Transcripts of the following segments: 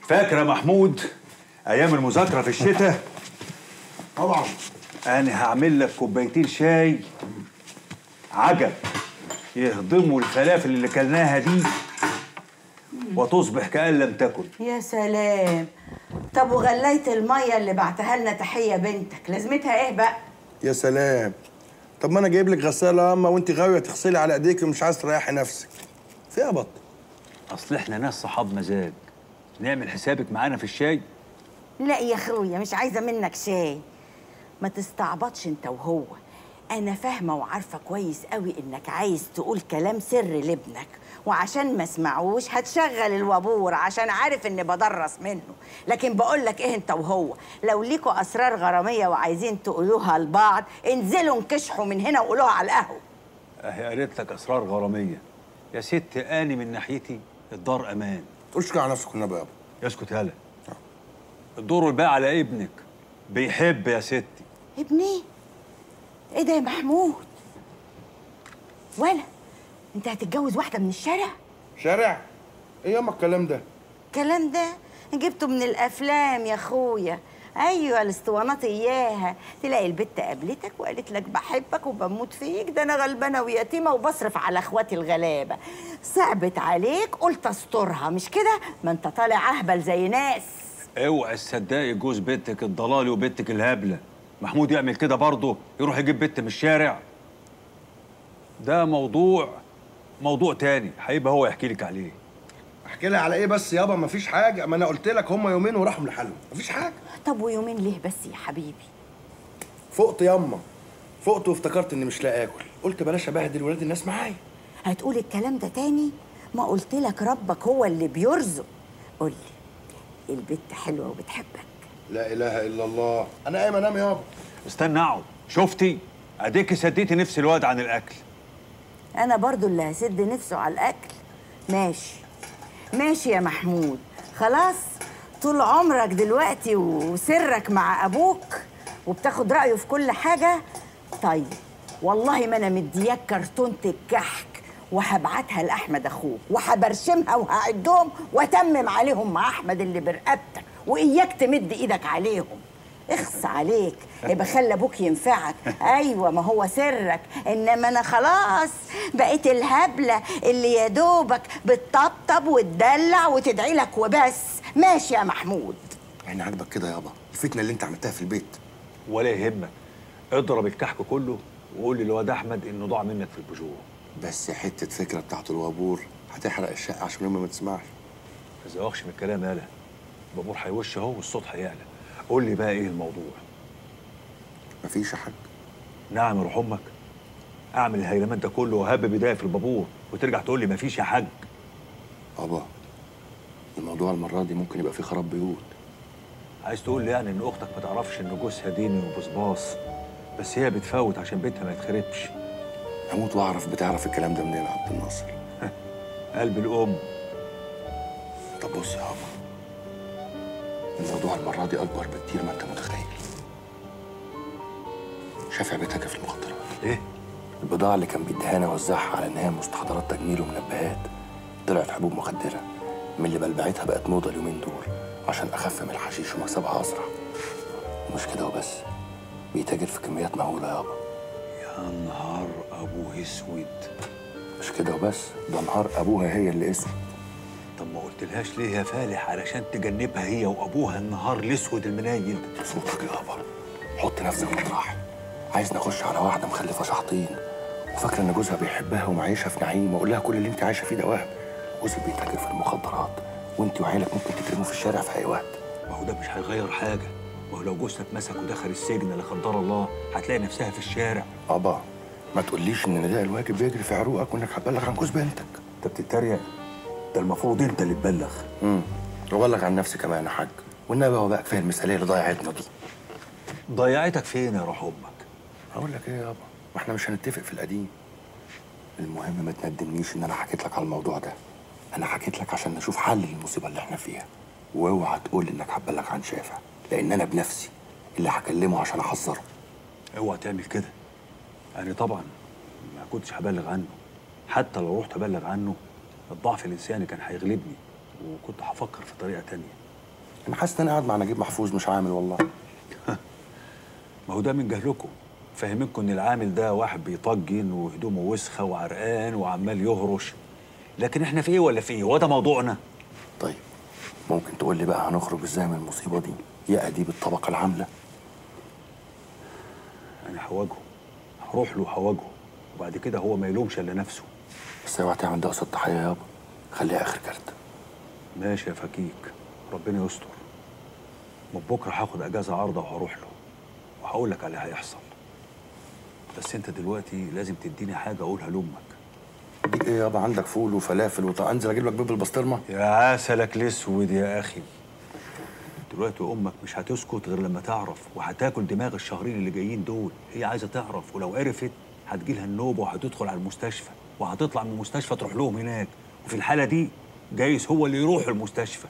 فاكر يا محمود ايام المذاكره في الشتاء طبعا انا هعمل لك كوبايتين شاي عجب يهضموا الفلافل اللي كلناها دي وتصبح كأن لم تكن يا سلام طب وغليت الميه اللي بعتها لنا تحيه بنتك لازمتها ايه بقى يا سلام طب ما انا جايب لك غساله ياما وانت غاويه تغسلي على ايديك ومش عايز تريحي نفسك فيها بط اصل احنا ناس صحاب مزاج نعمل حسابك معانا في الشاي لا يا اخويا مش عايزه منك شاي ما تستعبطش انت وهو انا فاهمه وعارفه كويس قوي انك عايز تقول كلام سر لابنك وعشان ما اسمعوش هتشغل الوابور عشان عارف اني بدرس منه لكن بقول لك ايه انت وهو لو ليكوا اسرار غراميه وعايزين تقولوها لبعض انزلوا انكشحوا من هنا وقولوها على القهوه اهي قالت لك اسرار غراميه يا ست اني من ناحيتي الدار امان تقولش كده على نفسك والنبي يابا يسكت يالا الدور الباقي على ابنك بيحب يا ستي ابني ايه ده يا محمود ولا انت هتتجوز واحده من الشارع شارع ايه ياما الكلام ده الكلام ده جبته من الافلام يا اخويا ايوه الاسطوانات اياها تلاقي البت قابلتك وقالت لك بحبك وبموت فيك ده انا غلبانه ويتيمه وبصرف على اخواتي الغلابه صعبت عليك قلت استرها مش كده ما انت طالع اهبل زي ناس اوعي تصدقي جوز بنتك الضلالي وبنتك الهبله محمود يعمل كده برضه يروح يجيب بنت من الشارع ده موضوع موضوع تاني هيبقى هو يحكي لك عليه احكي لها على ايه بس يابا مفيش حاجه ما انا قلت لك هم يومين وراحوا لحالهم مفيش حاجه طب ويومين ليه بس يا حبيبي فقت ياما فقت وافتكرت اني مش لاقي اكل قلت بلاش ابهدل ولاد الناس معايا هتقول الكلام ده تاني ما قلت لك ربك هو اللي بيرزق قول لي البت حلوه وبتحبك لا اله الا الله انا قايم انام يابا استنى اقعد شفتي اديكي سديتي نفس الواد عن الاكل انا برضو اللي هسد نفسه على الاكل ماشي ماشي يا محمود خلاص طول عمرك دلوقتي وسرك مع ابوك وبتاخد رايه في كل حاجه طيب والله ما انا مدياك كرتونه الكحك وهبعتها لاحمد اخوك وهبرشمها وهعدهم واتمم عليهم مع احمد اللي برقبتك واياك تمد ايدك عليهم اخص عليك يبقى خلي ابوك ينفعك ايوه ما هو سرك انما انا خلاص بقيت الهبله اللي يا دوبك بتطبطب وتدلع وتدعي لك وبس ماشي يا محمود يعني عاجبك كده يابا الفتنه اللي انت عملتها في البيت ولا يهمك اضرب الكحك كله وقول للواد احمد انه ضاع منك في البجوع بس حته فكره بتاعت الوابور هتحرق الشقه عشان امي ما تسمعش ما تزوقش من الكلام يالا بابور هيوش اهو والصوت هيعلى قول لي بقى ايه الموضوع مفيش يا حاج نعم يا روح امك اعمل الهيلمان ده كله وهب بدايه في البابور وترجع تقول لي مفيش يا حاج بابا الموضوع المره دي ممكن يبقى فيه خراب بيوت عايز تقول لي يعني ان اختك ما تعرفش ان جوزها ديني وبصباص بس هي بتفوت عشان بيتها ما يتخربش هموت واعرف بتعرف الكلام ده منين يا عبد الناصر قلب الام طب بص يا بابا الموضوع المره دي اكبر بكتير ما انت متخيل شافع بيتك في المخدرات ايه البضاعة اللي كان بيديها لنا وزعها على إنها مستحضرات تجميل ومنبهات طلعت حبوب مخدرة من اللي بلبعتها بقت موضة اليومين دول عشان أخف من الحشيش ومكسبها أسرع ومش كده وبس بيتاجر في كميات مهولة يابا يا نهار ابوه اسود مش كده وبس ده نهار أبوها هي اللي اسود طب ما قلتلهاش ليه يا فالح علشان تجنبها هي وابوها النهار الاسود المنيل ده صوتك يابا حط نفسك مطرحي عايز نخش على واحدة مخلفة شحطين وفاكرة إن جوزها بيحبها ومعيشها في نعيم وأقول لها كل اللي أنت عايشة فيه ده وهم جوزك بيتاجر في المخدرات وأنت وعيلك ممكن تترموا في الشارع في أي وقت ما هو ده مش هيغير حاجه ما هو لو جوزها اتمسك ودخل السجن لا قدر الله هتلاقي نفسها في الشارع بابا ما تقوليش ان نداء الواجب بيجري في عروقك وانك هتبلغ عن جوز بنتك انت بتتريق ده المفروض انت اللي تبلغ امم وابلغ عن نفسي كمان يا حاج والنبي هو بقى كفايه المثاليه اللي ضيعتنا دي ضيعتك فين يا روح امك هقول لك ايه يابا ما احنا مش هنتفق في القديم المهم ما تندمنيش ان انا حكيت لك على الموضوع ده انا حكيت لك عشان نشوف حل للمصيبه اللي احنا فيها واوعى تقول انك هتبلغ عن شافع لان انا بنفسي اللي هكلمه عشان احذره اوعى تعمل كده انا طبعا ما كنتش هبلغ عنه حتى لو رحت ابلغ عنه الضعف الانساني كان هيغلبني وكنت هفكر في طريقه تانية انا حاسس ان انا قاعد مع نجيب محفوظ مش عامل والله ما هو ده من جهلكم فاهمينكم ان العامل ده واحد بيطجن وهدومه وسخه وعرقان وعمال يهرش لكن احنا في ايه ولا في ايه هو ده موضوعنا طيب ممكن تقول لي بقى هنخرج ازاي من المصيبه دي يا اديب الطبقه العامله انا هواجهه هروح له هواجهه وبعد كده هو ما يلومش الا نفسه بس اوعى تعمل ده قصاد تحيه يابا خليها اخر كارت ماشي يا فكيك ربنا يستر من بكره هاخد اجازه عارضه وهروح له وهقول لك على اللي هيحصل بس انت دلوقتي لازم تديني حاجه اقولها لامك دي ايه يابا عندك فول وفلافل وط... انزل اجيب لك بيض بالبسطرمه يا عسلك الاسود يا اخي دلوقتي امك مش هتسكت غير لما تعرف وهتاكل دماغ الشهرين اللي جايين دول هي عايزه تعرف ولو عرفت هتجيلها النوبه وهتدخل على المستشفى وهتطلع من المستشفى تروح لهم هناك وفي الحاله دي جايز هو اللي يروح المستشفى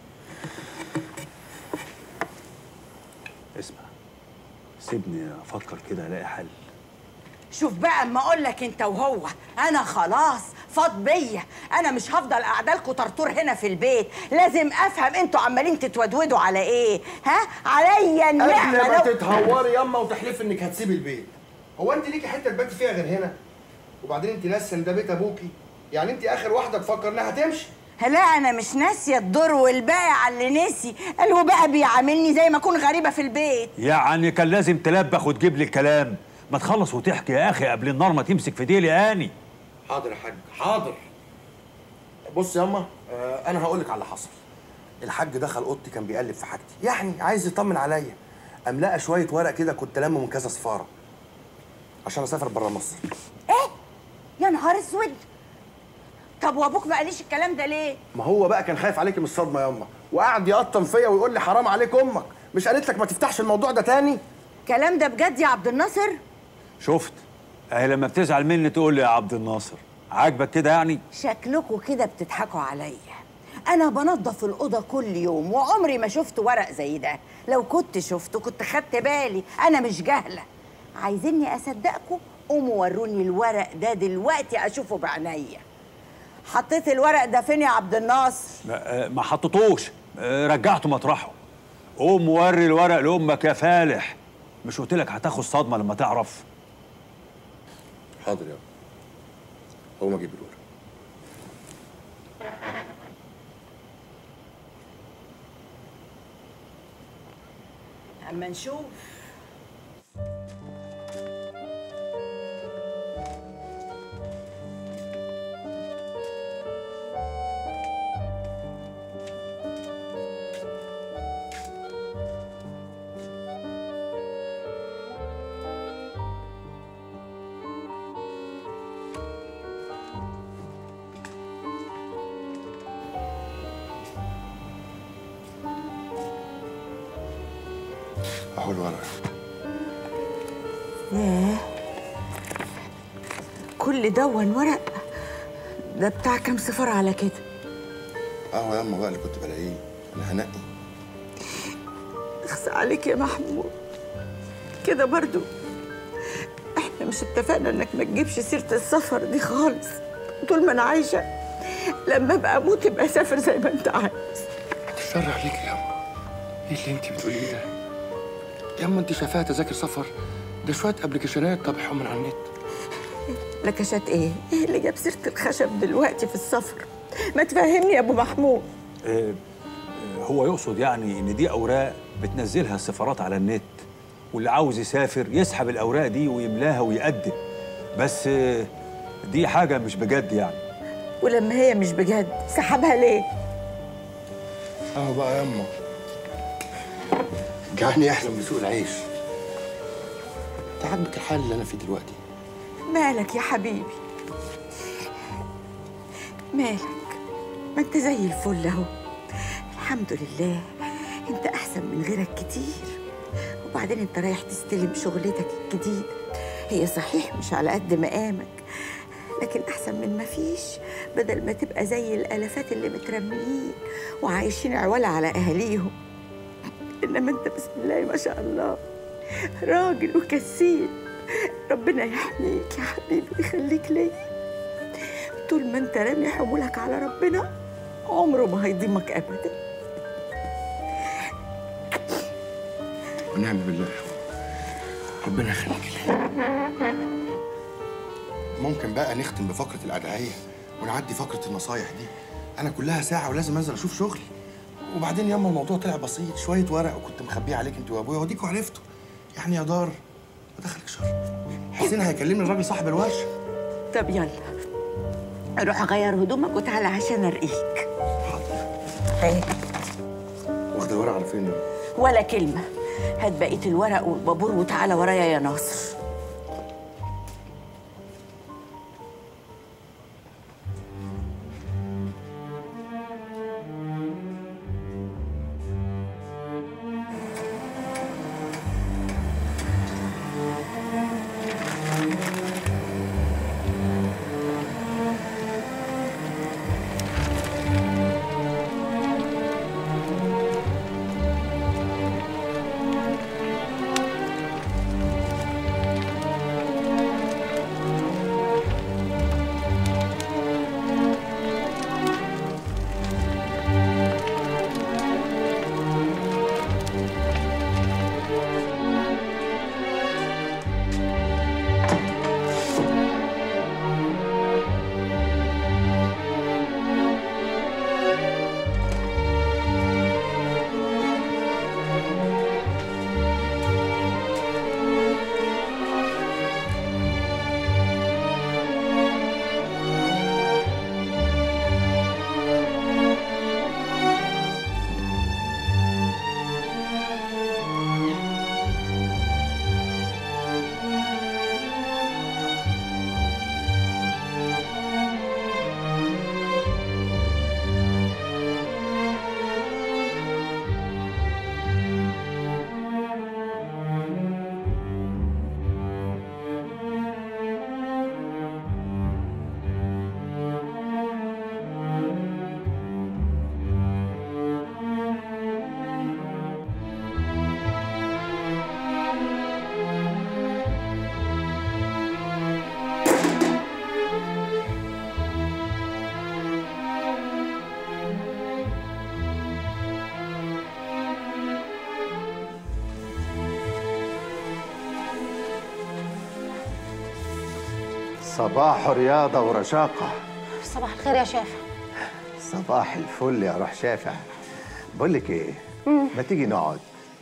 اسمع سيبني افكر كده الاقي حل شوف بقى اما اقول لك انت وهو انا خلاص فاض بيا انا مش هفضل قاعده لكم طرطور هنا في البيت لازم افهم انتوا عمالين تتودودوا على ايه ها عليا النعمه قبل ما لو تتهوري ياما وتحلفي انك هتسيبي البيت هو انت ليكي حته تباتي فيها غير هنا وبعدين انت ناسيه ان ده بيت ابوكي يعني انت اخر واحده تفكر انها هتمشي لا انا مش ناسيه الدور والباقي على اللي نسي قال بقى بيعاملني زي ما اكون غريبه في البيت يعني كان لازم تلبخ وتجيب لي الكلام ما تخلص وتحكي يا اخي قبل النار ما تمسك في ديلي اني حاضر يا حاج حاضر بص ياما آه انا هقول لك على اللي حصل الحاج دخل اوضتي كان بيقلب في حاجتي يعني عايز يطمن عليا قام لقى شويه ورق كده كنت لامه من كذا سفاره عشان اسافر بره مصر ايه يا نهار اسود طب وابوك ما قاليش الكلام ده ليه ما هو بقى كان خايف عليكي من الصدمه ياما وقعد يقطم فيا ويقول لي حرام عليك امك مش قالت لك ما تفتحش الموضوع ده تاني الكلام ده بجد يا عبد الناصر شفت اهي لما بتزعل مني تقول لي يا عبد الناصر عاجبك كده يعني شكلكوا كده بتضحكوا عليا انا بنظف الاوضه كل يوم وعمري ما شفت ورق زي ده لو كنت شفته كنت خدت بالي انا مش جاهله عايزيني اصدقكم قوموا وروني الورق ده دلوقتي اشوفه بعينيا حطيت الورق ده فين يا عبد الناصر ما ما حطيتوش آه، رجعته مطرحه قوم وري الورق لامك يا فالح مش قلت لك هتاخد صدمه لما تعرف حاضر يابا هقوم اجيب الورق اما نشوف اهو الورق ياه كل دون ورق ده بتاع كام سفر على كده اهو ياما بقى اللي كنت بلاقيه انا هنقي اخس عليك يا محمود كده برضو احنا مش اتفقنا انك ما تجيبش سيرة السفر دي خالص طول ما انا عايشة لما ابقى اموت ابقى سافر زي ما انت عايز الشر عليك يا ياما ايه اللي انت بتقوليه ده ياما انت شايفاها تذاكر سفر ده شويه ابلكيشنات طابعهم من على النت لكشات ايه؟ ايه اللي جاب سيرة الخشب دلوقتي في السفر؟ ما تفهمني يا ابو محمود آه، آه، هو يقصد يعني ان دي اوراق بتنزلها السفارات على النت واللي عاوز يسافر يسحب الاوراق دي ويملاها ويقدم بس آه، دي حاجه مش بجد يعني ولما هي مش بجد سحبها ليه؟ اهو بقى ياما جعلني احلم بسوق العيش انت عاجبك الحال اللي انا فيه دلوقتي مالك يا حبيبي مالك ما انت زي الفل اهو الحمد لله انت احسن من غيرك كتير وبعدين انت رايح تستلم شغلتك الجديدة هي صحيح مش على قد مقامك لكن احسن من ما فيش بدل ما تبقى زي الالافات اللي مترميين وعايشين عوالة على اهاليهم انما انت بسم الله ما شاء الله راجل وكسيل ربنا يحميك يا حبيبي ويخليك ليا طول ما انت رامي حمولك على ربنا عمره ما هيضيمك ابدا ونعم بالله ربنا يخليك لي ممكن بقى نختم بفقرة الأدعية ونعدي فقرة النصايح دي أنا كلها ساعة ولازم أنزل أشوف شغلي وبعدين ياما الموضوع طلع بسيط شوية ورق وكنت مخبيه عليك أنت وأبويا وأديكوا عرفتوا يعني يا دار ما دخلك شر حسين هيكلمني الراجل صاحب الورشة طب يلا روح غير هدومك وتعالى عشان ارقيك حاضر واخد الورق على فين ده؟ ولا كلمة هات بقية الورق والبابور وتعالى ورايا يا ناصر صباح رياضة ورشاقة صباح الخير يا شافع صباح الفل يا روح شافع بقول لك ايه ما تيجي نقعد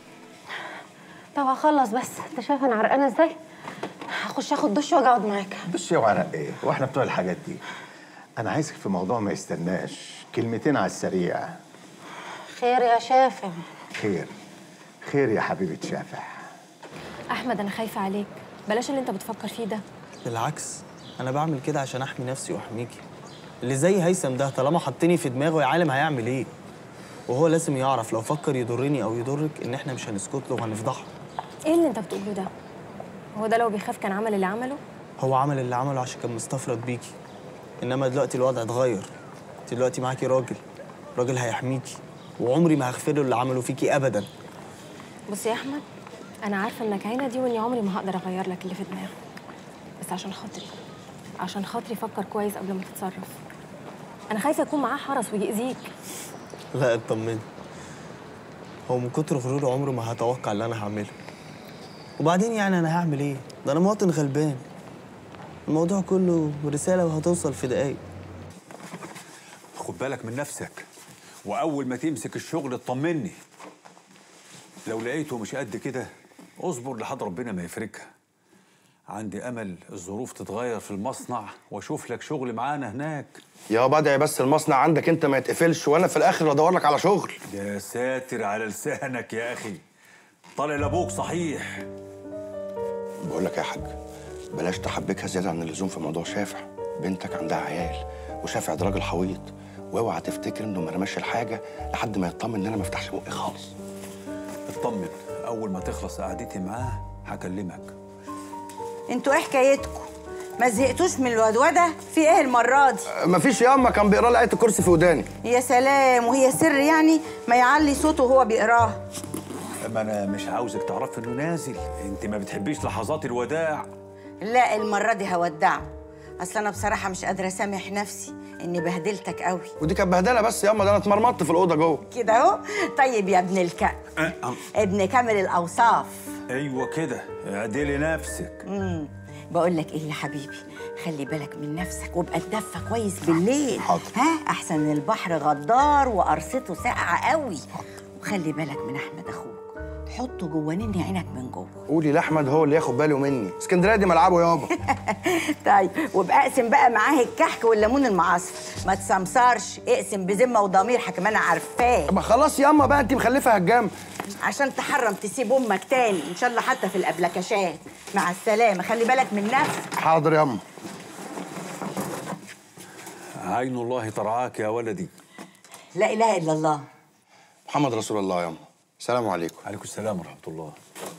طب هخلص بس انت شايف انا عرقانه ازاي هخش اخد دش واجي اقعد معاك بصي وعرق ايه واحنا بتوع الحاجات دي انا عايزك في موضوع ما يستناش كلمتين على السريع خير يا شافع خير خير يا حبيبة شافع احمد انا خايفه عليك بلاش اللي انت بتفكر فيه ده بالعكس انا بعمل كده عشان احمي نفسي واحميكي اللي زي هيثم ده طالما حطني في دماغه يا عالم هيعمل ايه وهو لازم يعرف لو فكر يضرني او يضرك ان احنا مش هنسكت له وهنفضحه ايه اللي انت بتقوله ده هو ده لو بيخاف كان عمل اللي عمله هو عمل اللي عمله عشان كان مستفرد بيكي انما دلوقتي الوضع اتغير انت دلوقتي معاكي راجل راجل هيحميكي وعمري ما هغفر له اللي عمله فيكي ابدا بص يا احمد انا عارفه انك عينه دي واني عمري ما هقدر اغير لك اللي في دماغك بس عشان خاطري عشان خاطري فكر كويس قبل ما تتصرف انا خايفه يكون معاه حرس ويأذيك لا اطمني هو من كتر غروره عمره ما هتوقع اللي انا هعمله وبعدين يعني انا هعمل ايه ده انا مواطن غلبان الموضوع كله رساله وهتوصل في دقايق خد بالك من نفسك واول ما تمسك الشغل اطمني لو لقيته مش قد كده اصبر لحد ربنا ما يفرجها عندي امل الظروف تتغير في المصنع واشوف لك شغل معانا هناك يا بدعي بس المصنع عندك انت ما يتقفلش وانا في الاخر ادور لك على شغل يا ساتر على لسانك يا اخي طالع لابوك صحيح بقول لك يا حاج بلاش تحبكها زياده عن اللزوم في موضوع شافع بنتك عندها عيال وشافع ده راجل حويط واوعى تفتكر انه ما رماش الحاجه لحد ما يطمن ان انا ما افتحش بقي خالص اطمن اول ما تخلص قعدتي معاه هكلمك انتوا ايه حكايتكم ما زهقتوش من الودوده في ايه المره دي مفيش ياما كان بيقرا لي آية الكرسي في وداني يا سلام وهي سر يعني ما يعلي صوته وهو بيقراها اما انا مش عاوزك تعرفي انه نازل انت ما بتحبيش لحظات الوداع لا المره دي هودعه اصل انا بصراحه مش قادره اسامح نفسي اني بهدلتك قوي ودي كانت بهدله بس ياما ده انا اتمرمطت في الاوضه جوه كده اهو طيب يا ابن الك ابن كامل الاوصاف ايوه كده اعدلي نفسك امم بقول لك ايه يا حبيبي خلي بالك من نفسك وابقى اتدفى كويس بالليل حاضر. ها احسن من البحر غدار وقرصته ساقعه قوي وخلي بالك من احمد اخوك حطه جوه نني عينك من جوه قولي لاحمد هو اللي ياخد باله مني اسكندريه دي ملعبه يابا طيب وابقى اقسم بقى معاه الكحك والليمون المعصفر ما تسمسرش اقسم بذمه وضمير حكم انا عارفاه ما خلاص ياما بقى انت مخلفه هجام عشان تحرم تسيب امك تاني ان شاء الله حتى في الابلكاشات مع السلامه خلي بالك من نفسك حاضر ياما عين الله ترعاك يا ولدي لا اله الا الله محمد رسول الله ياما السلام عليكم عليكم السلام ورحمه الله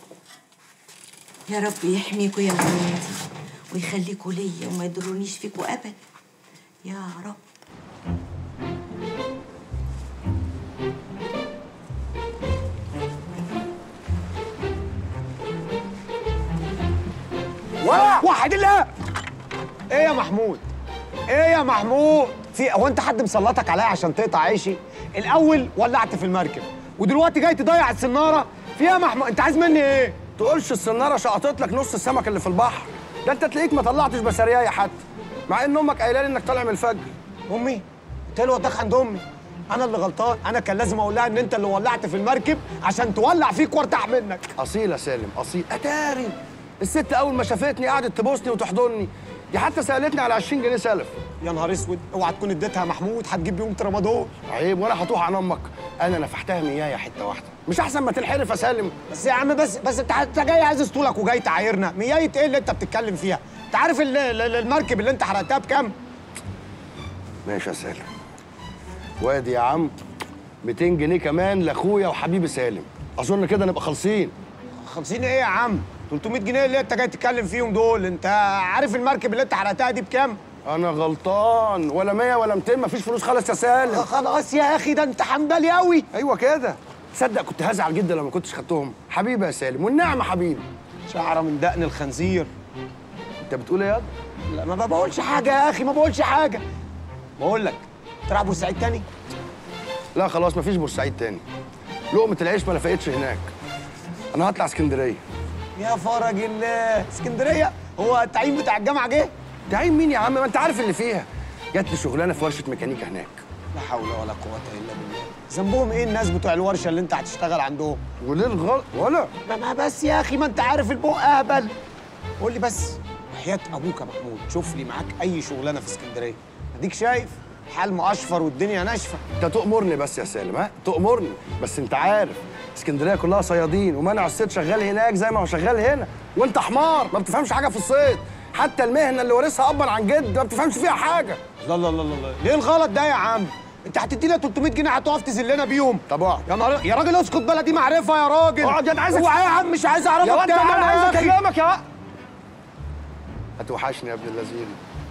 يا رب يحميكوا يا ولادي ويخليكوا ليا وما يضرونيش فيكوا ابدا يا رب واحد الله ايه يا محمود ايه يا محمود في هو انت حد مسلطك عليا عشان تقطع عيشي الاول ولعت في المركب ودلوقتي جاي تضيع السناره في ايه يا محمود انت عايز مني ايه تقولش السناره شقطت لك نص السمك اللي في البحر ده انت تلاقيك ما طلعتش بسريايه حتى مع ان امك قايله لي انك طالع من الفجر امي قلت له وداك عند امي انا اللي غلطان انا كان لازم اقول لها ان انت اللي ولعت في المركب عشان تولع فيك وارتاح منك اصيل يا سالم اصيل اتاري الست اول ما شافتني قعدت تبوسني وتحضني دي حتى سالتني على 20 جنيه سلف يا نهار اسود اوعى تكون اديتها يا محمود هتجيب بيهم ترامادول عيب ولا هتوح عن امك انا نفحتها ميايه حته واحده مش احسن ما تنحرف يا سالم بس يا عم بس بس انت انت جاي عايز اسطولك وجاي تعايرنا ميايه ايه اللي انت بتتكلم فيها انت عارف ال- ال- ال- المركب اللي انت حرقتها بكام ماشي يا سالم وادي يا عم 200 جنيه كمان لاخويا وحبيبي سالم اظن كده نبقى خالصين 50 ايه يا عم 300 جنيه اللي انت جاي تتكلم فيهم دول انت عارف المركب اللي انت حرقتها دي بكام انا غلطان ولا 100 ولا 200 مفيش فلوس خالص يا سالم خلاص يا اخي ده انت حنبلي قوي ايوه كده تصدق كنت هزعل جدا لو ما كنتش خدتهم حبيبي يا سالم والنعمه حبيبي شعره من دقن الخنزير انت بتقول ايه يا واد؟ لا ما بقولش حاجه يا اخي ما بقولش حاجه بقول لك تلعب بورسعيد تاني لا خلاص مفيش بورسعيد تاني لقمه العيش ما لفقتش هناك انا هطلع اسكندريه يا فرج الله اسكندريه هو التعيين بتاع الجامعه جه تعين مين يا عم ما انت عارف اللي فيها جات لي شغلانه في ورشه ميكانيكا هناك لا حول ولا قوه الا بالله ذنبهم ايه الناس بتوع الورشه اللي انت هتشتغل عندهم وليه الغلط ولا ما ما بس يا اخي ما انت عارف البق اهبل قول لي بس وحياه ابوك يا محمود شوف لي معاك اي شغلانه في اسكندريه اديك شايف حال مقشفر والدنيا ناشفه انت تؤمرني بس يا سالم ها تؤمرني بس انت عارف اسكندريه كلها صيادين ومنع الصيد شغال هناك زي ما هو شغال هنا وانت حمار ما بتفهمش حاجه في الصيد حتى المهنه اللي وارثها ابا عن جد ما بتفهمش فيها حاجه لا لا لا لا ليه الغلط ده يا عم انت هتدينا 300 جنيه هتقف تذلنا بيهم طب اقعد يا نهار يا راجل اسكت بلدي معرفه يا راجل اقعد يا أنا عايزك- اوعى يا عم مش عايز اعرفك يا واد تاني تعالى يا عايز أخي. اكلمك يا واد هتوحشني يا ابن اللذين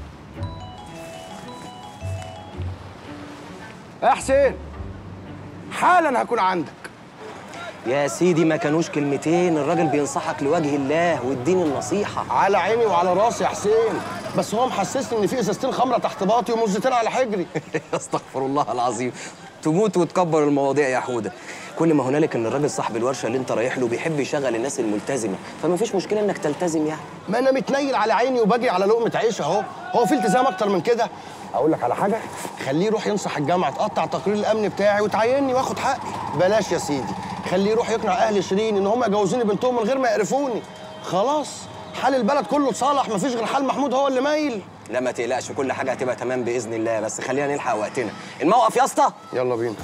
يا حسين حالا هكون عندك يا سيدي ما كانوش كلمتين الراجل بينصحك لوجه الله واديني النصيحة على عيني وعلى راسي يا حسين بس هو محسسني ان في ازازتين خمره تحت باطي ومزتين على حجري استغفر الله العظيم تموت وتكبر المواضيع يا حودة كل ما هنالك ان الراجل صاحب الورشة اللي انت رايح له بيحب يشغل الناس الملتزمة فما فيش مشكلة انك تلتزم يعني ما انا متنيل على عيني وباجي على لقمه عيش اهو هو في التزام اكتر من كده اقول لك على حاجه خليه يروح ينصح الجامعه تقطع تقرير الامن بتاعي وتعيني واخد حقي بلاش يا سيدي خليه يروح يقنع اهل شيرين ان هم يجوزوني بنتهم من غير ما يقرفوني خلاص حال البلد كله اتصالح مفيش غير حال محمود هو اللي مايل لا ما تقلقش كل حاجة هتبقى تمام بإذن الله بس خلينا نلحق وقتنا الموقف يا اسطى يلا بينا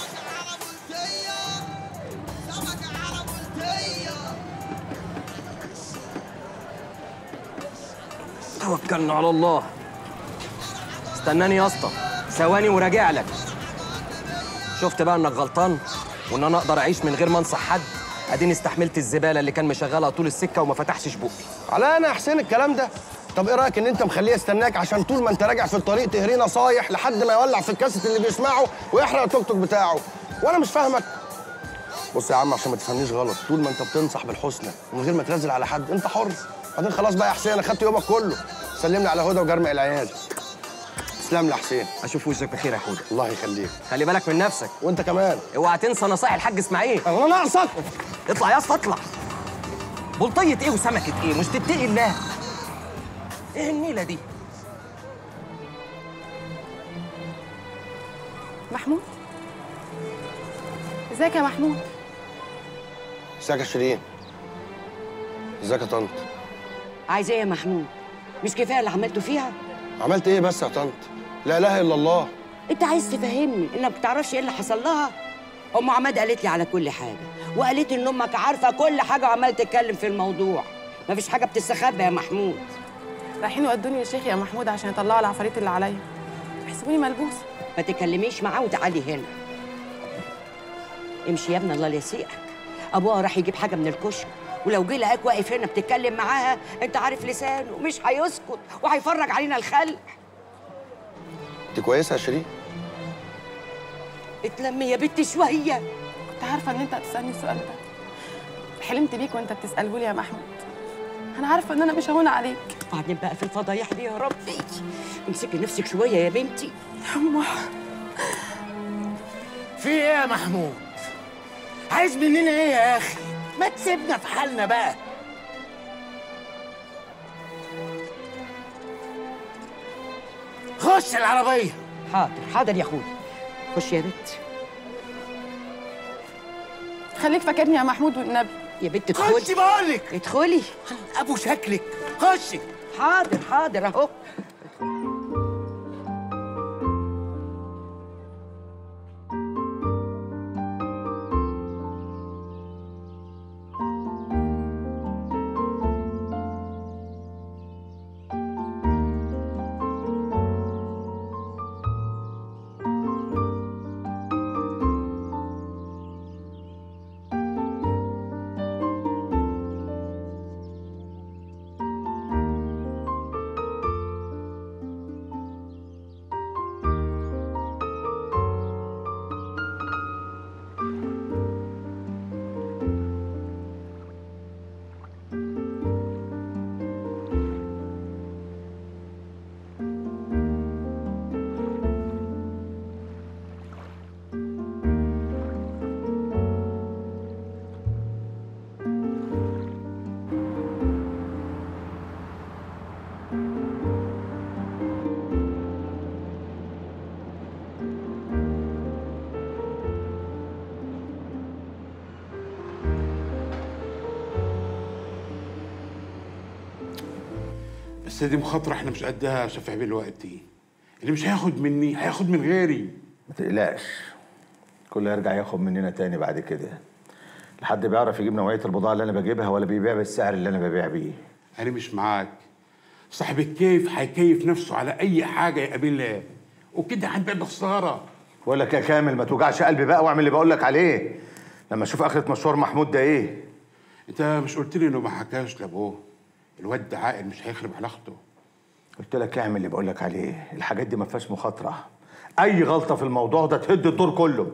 توكلنا على الله استناني يا اسطى ثواني وراجع لك شفت بقى انك غلطان وان انا اقدر اعيش من غير ما انصح حد اديني استحملت الزباله اللي كان مشغلها طول السكه وما فتحش بقي على انا يا حسين الكلام ده طب ايه رايك ان انت مخليه يستناك عشان طول ما انت راجع في الطريق تهريه نصايح لحد ما يولع في الكاسيت اللي بيسمعه ويحرق التوك توك بتاعه وانا مش فاهمك بص يا عم عشان ما تفهمنيش غلط طول ما انت بتنصح بالحسنى ومن غير ما تنزل على حد انت حر بعدين خلاص بقى يا حسين انا خدت يومك كله سلم لي على هدى وجرمق العيال تسلم لي يا حسين اشوف وشك بخير يا حوده الله يخليك خلي بالك من نفسك وانت كمان اوعى تنسى نصايح الحاج اسماعيل انا ناقصك اطلع يا اسطى اطلع بلطية ايه وسمكة ايه مش تتقي الله ايه النيلة دي محمود ازيك يا محمود ازيك يا شيرين ازيك يا طنط عايز ايه يا محمود مش كفايه اللي عملته فيها عملت ايه بس يا طنط لا اله الا الله انت عايز تفهمني انك ما بتعرفش ايه اللي حصل لها ام عماد قالت لي على كل حاجه وقالت ان امك عارفه كل حاجه وعماله تتكلم في الموضوع مفيش حاجه بتستخبى يا محمود رايحين يودوني للشيخ يا محمود عشان يطلعوا العفاريت اللي عليا يحسبوني ملبوسه ما تكلميش معاه وتعالي هنا امشي يا ابني الله لا يسيئك ابوها راح يجيب حاجه من الكشك ولو جه لقاك واقف هنا بتتكلم معاها انت عارف لسانه مش هيسكت وهيفرج علينا الخلق انت كويسه يا شيرين اتلمي يا بنت شويه كنت عارفه ان انت هتسالني السؤال ده حلمت بيك وانت بتساله لي يا محمود انا عارفه ان انا مش هون عليك بعدين بقى في الفضايح دي يا ربي امسكي نفسك شويه يا بنتي يما في ايه يا محمود؟ عايز مننا ايه يا اخي؟ ما تسيبنا في حالنا بقى خش العربية حاضر حاضر يا اخويا خش يا بنت خليك فاكرني يا محمود والنبي يا بنت ادخلي خشي بقولك ادخلي ابو شكلك خشي حاضر حاضر اهو بس دي مخاطرة احنا مش قدها يا شفيع بيه دلوقتي اللي مش هياخد مني هياخد من غيري ما تقلقش كله يرجع ياخد مننا تاني بعد كده لحد بيعرف يجيب نوعية البضاعة اللي أنا بجيبها ولا بيبيع بالسعر اللي أنا ببيع بيه أنا مش معاك صاحب الكيف هيكيف نفسه على أي حاجة يقابلها وكده هنبقى بخسارة بقول لك يا كامل ما توجعش قلبي بقى واعمل اللي بقول لك عليه لما اشوف اخرة مشوار محمود ده ايه أنت مش قلت لي إنه ما حكاش لأبوه الواد ده عاقل مش هيخرب علاقته قلت لك اعمل اللي بقول لك عليه الحاجات دي ما فيهاش مخاطرة اي غلطة في الموضوع ده تهد الدور كله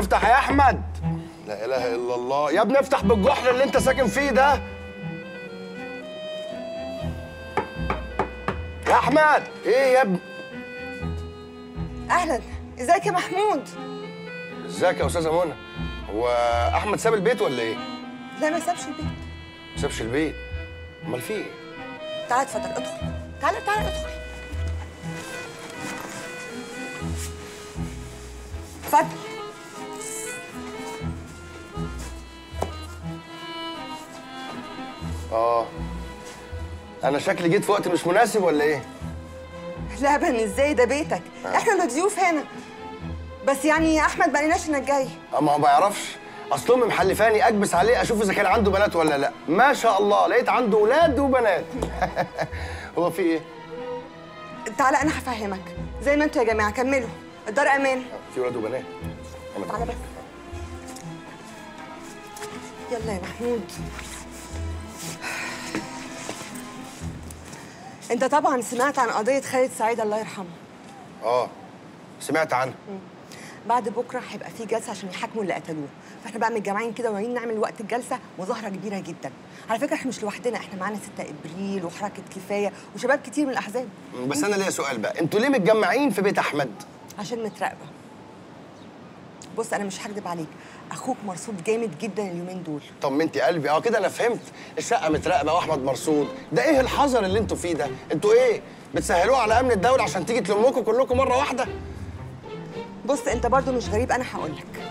افتح يا احمد لا اله الا الله يا ابني افتح بالجحر اللي انت ساكن فيه ده يا احمد ايه يا ابني اهلا ازيك يا محمود ازيك يا استاذه منى هو احمد ساب البيت ولا ايه لا ما سابش البيت ما سابش البيت امال في ايه تعالى اتفضل ادخل تعالى تعالى ادخل اتفضل اه انا شكلي جيت في وقت مش مناسب ولا ايه لا بن ازاي ده بيتك احنا اللي ضيوف هنا بس يعني يا احمد ما قالناش انك جاي اما هو ما يعرفش اصل امي محلفاني اكبس عليه اشوف اذا كان عنده بنات ولا لا ما شاء الله لقيت عنده ولاد وبنات هو في ايه تعالى انا هفهمك زي ما انتوا يا جماعه كملوا الدار امان في ولاد وبنات تعالى بس يلا يا محمود انت طبعا سمعت عن قضيه خالد سعيد الله يرحمه اه سمعت عنها بعد بكره هيبقى في جلسه عشان يحاكموا اللي قتلوه فاحنا بقى متجمعين كده وناويين نعمل وقت الجلسه مظاهره كبيره جدا على فكره احنا مش لوحدنا احنا معانا 6 ابريل وحركه كفايه وشباب كتير من الاحزاب بس انا ليا سؤال بقى انتوا ليه متجمعين في بيت احمد عشان متراقبه بص انا مش هكدب عليك اخوك مرصود جامد جدا اليومين دول طمنتي قلبي اه كده انا فهمت الشقه متراقبه واحمد مرصود ده ايه الحذر اللي انتوا فيه ده انتوا ايه بتسهلوه على امن الدوله عشان تيجي تلمكم كلكم مره واحده بص انت برضو مش غريب انا هقول لك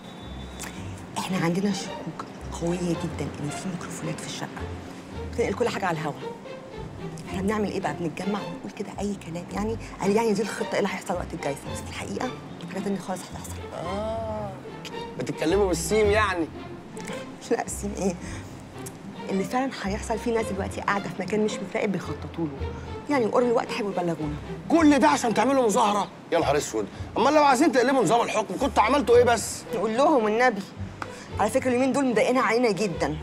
احنا عندنا شكوك قويه جدا ان في ميكروفونات في الشقه بتنقل كل حاجه على الهوا احنا بنعمل ايه بقى بنتجمع ونقول كده اي كلام يعني قال يعني دي الخطه ايه اللي هيحصل وقت الجايزه بس في الحقيقه حاجه تانية خالص هتحصل اه بتتكلموا بالسيم يعني لا السين ايه اللي فعلا هيحصل في ناس دلوقتي قاعده في مكان مش متراقب بيخططوا له يعني قرب الوقت هيبقوا يبلغونا كل ده عشان تعملوا مظاهره يا نهار اسود امال لو عايزين تقلبوا نظام الحكم كنتوا عملتوا ايه بس نقول لهم النبي على فكره اليومين دول مضايقين علينا جدا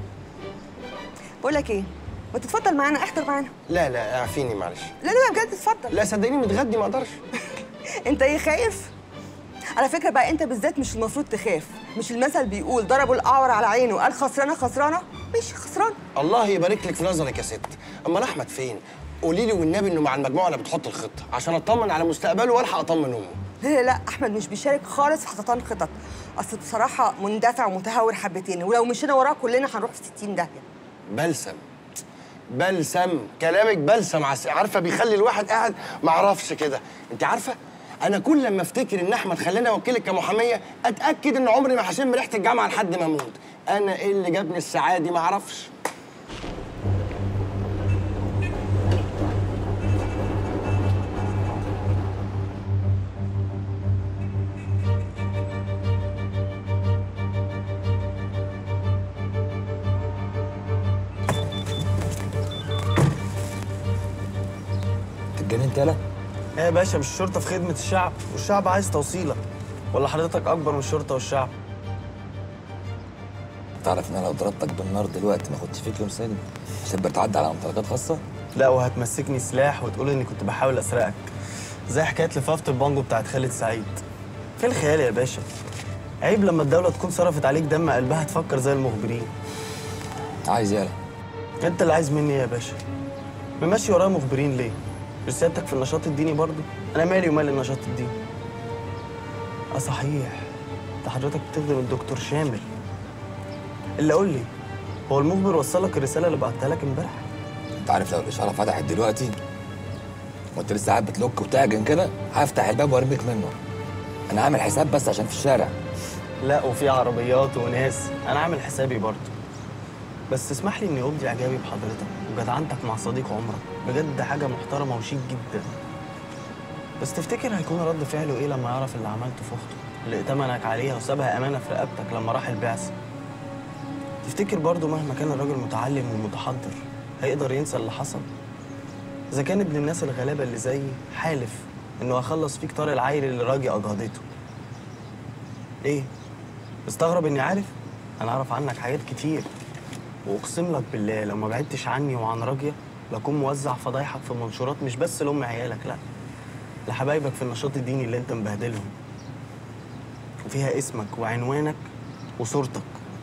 بقول لك ايه ما تتفضل معانا احضر معانا لا لا اعفيني معلش لا لا بجد اتفضل لا صدقيني متغدي ما اقدرش انت ايه خايف على فكره بقى انت بالذات مش المفروض تخاف مش المثل بيقول ضربوا الاعور على عينه قال خسرانه خسرانه مش خسران الله يبارك لك في نظرك يا ست امال احمد فين قولي لي والنبي انه مع المجموعه اللي بتحط الخطه عشان اطمن على مستقبله والحق اطمن امه لا لا احمد مش بيشارك خالص في حططان خطط اصل بصراحه مندفع ومتهور حبتين ولو مشينا وراه كلنا هنروح في 60 داهيه بلسم بلسم كلامك بلسم عس... عارفه بيخلي الواحد قاعد ما اعرفش كده انت عارفه انا كل لما افتكر ان احمد خلاني اوكلك كمحاميه اتاكد ان عمري ما هشم ريحه الجامعه لحد ما اموت انا ايه اللي جابني السعاده دي ما اعرفش اتجننت يالا ايه يا باشا مش الشرطه في خدمه الشعب والشعب عايز توصيلك ولا حضرتك اكبر من الشرطه والشعب تعرف ان انا لو ضربتك بالنار دلوقتي ما اخدش فيك يوم سالم عشان بتعدي على ممتلكات خاصه لا وهتمسكني سلاح وتقول اني كنت بحاول اسرقك زي حكايه لفافه البانجو بتاعت خالد سعيد في الخيال يا باشا عيب لما الدوله تكون صرفت عليك دم قلبها تفكر زي المخبرين عايز يالا انت اللي عايز مني ايه يا باشا ممشي ورايا مخبرين ليه مش سيادتك في النشاط الديني برضه انا مالي ومال النشاط الديني اه صحيح ده حضرتك بتخدم الدكتور شامل اللي قول لي هو المخبر وصلك الرساله اللي بعتها لك امبارح انت عارف لو الاشاره فتحت دلوقتي وانت لسه قاعد بتلوك وتعجن كده هفتح الباب وارميك منه انا عامل حساب بس عشان في الشارع لا وفي عربيات وناس انا عامل حسابي برضه بس اسمح لي اني ابدي اعجابي بحضرتك وجدعنتك مع صديق عمرك بجد حاجه محترمه وشيك جدا بس تفتكر هيكون رد فعله ايه لما يعرف اللي عملته في اخته اللي ائتمنك عليها وسابها امانه في رقبتك لما راح البعثه تفتكر برضه مهما كان الراجل متعلم ومتحضر هيقدر ينسى اللي حصل اذا كان ابن الناس الغلابه اللي زيي حالف انه هخلص فيك طار العيل اللي راجي اجهضته ايه مستغرب اني عارف انا اعرف عنك حاجات كتير واقسم لك بالله لو ما بعدتش عني وعن راجيه لاكون موزع فضايحك في منشورات مش بس لام عيالك لا لحبايبك في النشاط الديني اللي انت مبهدلهم وفيها اسمك وعنوانك وصورتك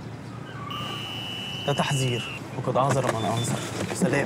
ده تحذير وقد أعذر من أنصر سلام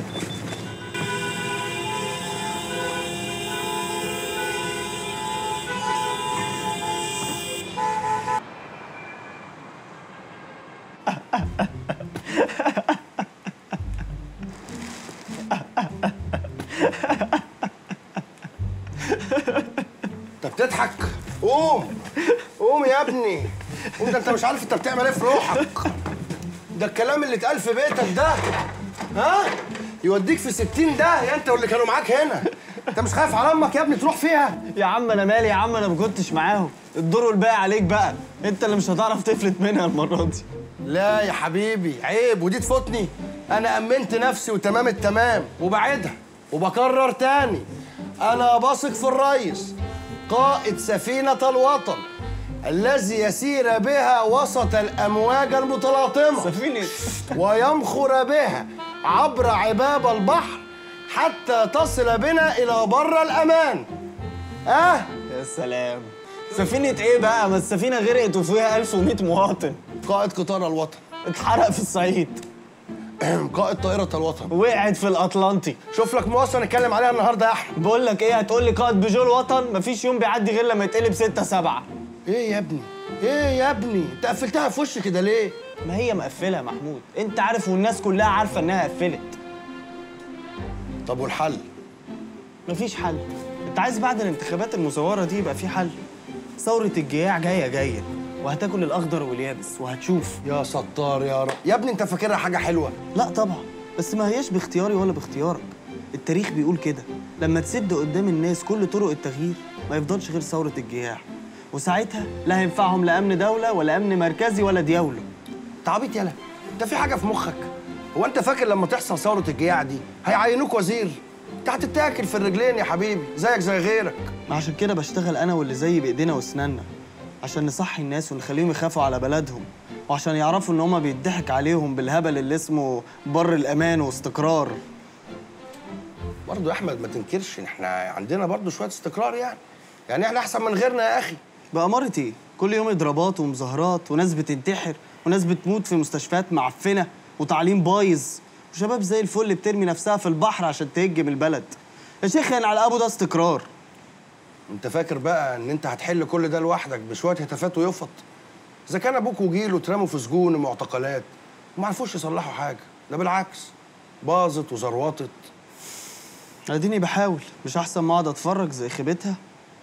انت بتضحك قوم قوم يا ابني قوم ده انت مش عارف انت بتعمل ايه في روحك ده الكلام اللي اتقال في بيتك ده ها يوديك في 60 ده يا انت واللي كانوا معاك هنا انت مش خايف على امك يا ابني تروح فيها يا عم انا مالي يا عم انا ما كنتش معاهم الدور والباقي عليك بقى انت اللي مش هتعرف تفلت منها المره دي لا يا حبيبي عيب ودي تفوتني انا امنت نفسي وتمام التمام وبعدها وبكرر تاني انا بثق في الريس قائد سفينة الوطن الذي يسير بها وسط الأمواج المتلاطمة سفينة ويمخر بها عبر عباب البحر حتى تصل بنا إلى بر الأمان أه يا سلام سفينة ايه بقى؟ ما السفينة غرقت وفيها 1100 مواطن قائد قطار الوطن اتحرق في الصعيد قائد طائرة الوطن وقعت في الأطلنطي شوف لك مواصلة نتكلم عليها النهارده يا أحمد بقول لك ايه هتقول لي قائد بيجو الوطن مفيش يوم بيعدي غير لما يتقلب 6 7 ايه يا ابني؟ ايه يا ابني؟ انت قفلتها في وشي كده ليه؟ ما هي مقفلة يا محمود انت عارف والناس كلها عارفة انها قفلت طب والحل؟ مفيش حل انت عايز بعد الانتخابات المزورة دي يبقى في حل ثورة الجياع جاية جاية وهتاكل الأخضر واليابس وهتشوف يا ستار يا رب يا ابني انت فاكرها حاجة حلوة لا طبعا بس ما هياش باختياري ولا باختيارك التاريخ بيقول كده لما تسد قدام الناس كل طرق التغيير ما يفضلش غير ثورة الجياع وساعتها لا هينفعهم لا أمن دولة ولا أمن مركزي ولا ديولة انت عبيط يالا انت في حاجة في مخك هو انت فاكر لما تحصل ثورة الجياع دي هيعينوك وزير؟ انت هتتاكل في الرجلين يا حبيبي زيك زي غيرك ما عشان كده بشتغل أنا واللي زيي بإيدينا وأسناننا عشان نصحي الناس ونخليهم يخافوا على بلدهم وعشان يعرفوا إن هما بيضحك عليهم بالهبل اللي اسمه بر الأمان واستقرار برضه يا احمد ما تنكرش ان احنا عندنا برضه شويه استقرار يعني يعني احنا احسن من غيرنا يا اخي بأمارة إيه؟ كل يوم إضرابات ومظاهرات وناس بتنتحر وناس بتموت في مستشفيات معفنة وتعليم بايظ وشباب زي الفل بترمي نفسها في البحر عشان تهجم البلد يا شيخ يعني على أبو ده استقرار انت فاكر بقى ان انت هتحل كل ده لوحدك بشويه هتافات ويفط اذا كان ابوك وجيله اترموا في سجون ومعتقلات وما عرفوش يصلحوا حاجه ده بالعكس باظت وزروطت اديني بحاول مش احسن ما اقعد اتفرج زي خيبتها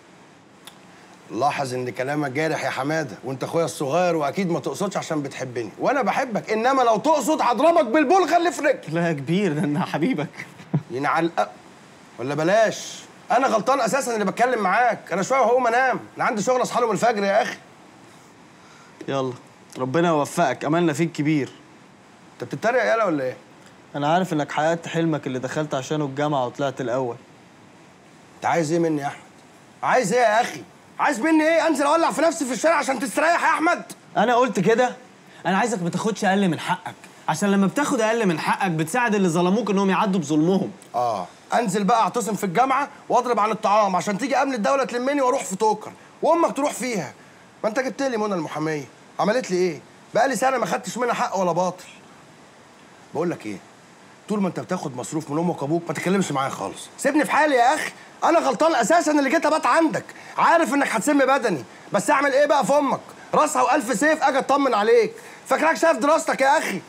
لاحظ ان كلامك جارح يا حماده وانت اخويا الصغير واكيد ما تقصدش عشان بتحبني وانا بحبك انما لو تقصد هضربك بالبلغه اللي في رجلك لا يا كبير ده انا حبيبك ينعل ولا بلاش انا غلطان اساسا اللي بتكلم معاك انا شويه وهقوم انام انا عندي شغل اصحى له من الفجر يا اخي يلا ربنا يوفقك املنا فيك كبير انت بتتريق يالا ولا ايه انا عارف انك حققت حلمك اللي دخلت عشانه الجامعه وطلعت الاول انت عايز ايه مني يا احمد عايز ايه يا اخي عايز مني ايه انزل اولع في نفسي في الشارع عشان تستريح يا احمد انا قلت كده انا عايزك ما تاخدش اقل من حقك عشان لما بتاخد اقل من حقك بتساعد اللي ظلموك انهم يعدوا بظلمهم اه انزل بقى اعتصم في الجامعه واضرب عن الطعام عشان تيجي امن الدوله تلمني واروح في توكر وامك تروح فيها ما انت جبت لي منى المحاميه عملت لي ايه بقى لي سنه ما خدتش منها حق ولا باطل بقول لك ايه طول ما انت بتاخد مصروف من امك وابوك ما تتكلمش معايا خالص سيبني في حالي يا اخي انا غلطان اساسا اللي جيت ابات عندك عارف انك هتسم بدني بس اعمل ايه بقى في امك راسها والف سيف اجي اطمن عليك فاكراك شايف دراستك يا اخي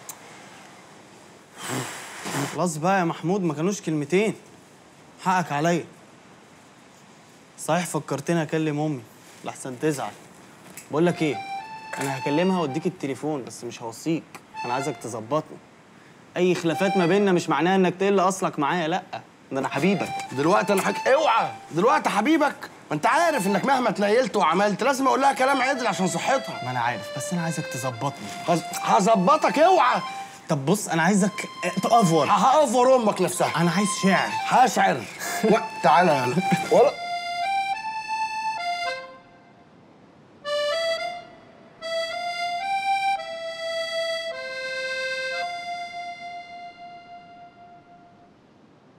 خلاص بقى يا محمود ما كانوش كلمتين حقك عليا صحيح فكرتني اكلم امي لحسن تزعل بقول لك ايه انا هكلمها واديك التليفون بس مش هوصيك انا عايزك تظبطني اي خلافات ما بيننا مش معناها انك تقل اصلك معايا لا ده انا حبيبك دلوقتي انا حك... اوعى دلوقتي حبيبك ما انت عارف انك مهما اتنيلت وعملت لازم اقول لها كلام عدل عشان صحتها ما انا عارف بس انا عايزك تظبطني هز- هظبطك اوعى طب بص انا عايزك تأفور هأفور امك نفسها انا عايز شعر هشعر و... تعالى يلا ولا